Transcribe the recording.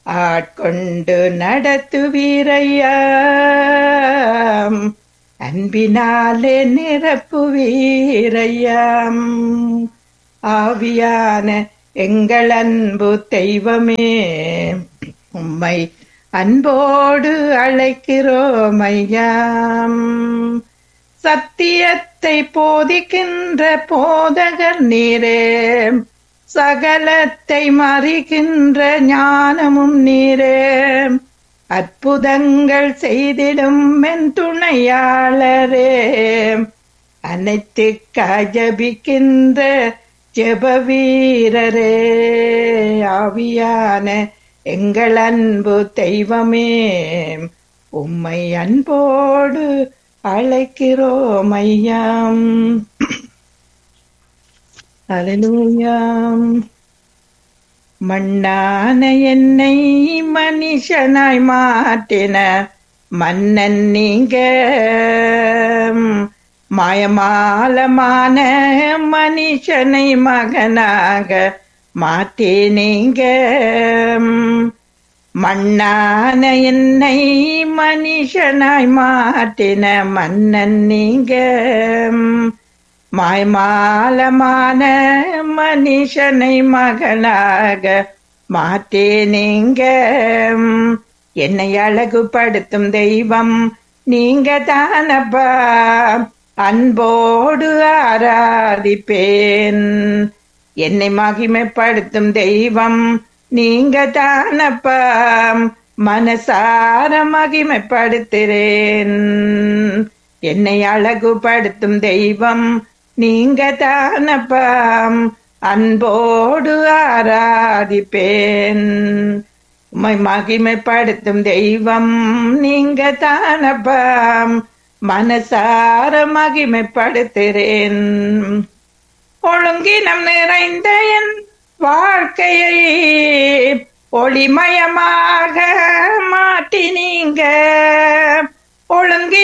ஆட்கொண்டு நடத்துவீரையா அன்பினாலே நிரப்புவீரையாம் ஆவியான எங்கள் அன்பு தெய்வமே உம்மை அன்போடு அழைக்கிறோம் ஐயாம் சத்தியத்தை போதிக்கின்ற போதகர் நீரே சகலத்தை மறிக்கின்ற ஞானமும் நீரே அற்புதங்கள் செய்திடும் மென் துணையாளரே அனைத்து கஜபிக்கின்ற ஜெப வீரரே ஆவியான எங்கள் அன்பு தெய்வமே உம்மை அன்போடு அழைக்கிறோம் ஐயாம் அலலூயாம் மண்ணான என்னை மனுஷனாய் மாற்றின மன்னன் நீங்க மாயமாலமான மனுஷனை மகனாக மாற்றி நீங்க மண்ணான என்னை மனுஷனாய் மாற்றின மன்னன் நீங்க மாய்மாலமான மனுஷனை மகனாக மாற்றே நீங்க என்னை அழகுபடுத்தும் தெய்வம் நீங்க தானப்பா அன்போடு ஆராதிப்பேன் என்னை மகிமைப்படுத்தும் தெய்வம் நீங்க தானப்பா மனசார மகிமைப்படுத்துறேன் என்னை அழகுபடுத்தும் தெய்வம் நீங்க தானப்பா அன்போடு ஆராதிப்பேன் உம்மை மகிமைப்படுத்தும் தெய்வம் நீங்க தானப்பா மனசார மகிமைப்படுத்துறேன் ஒழுங்கினம் நிறைந்த என் வாழ்க்கையை ஒளிமயமாக மாட்டி நீங்க ஒழுங்கி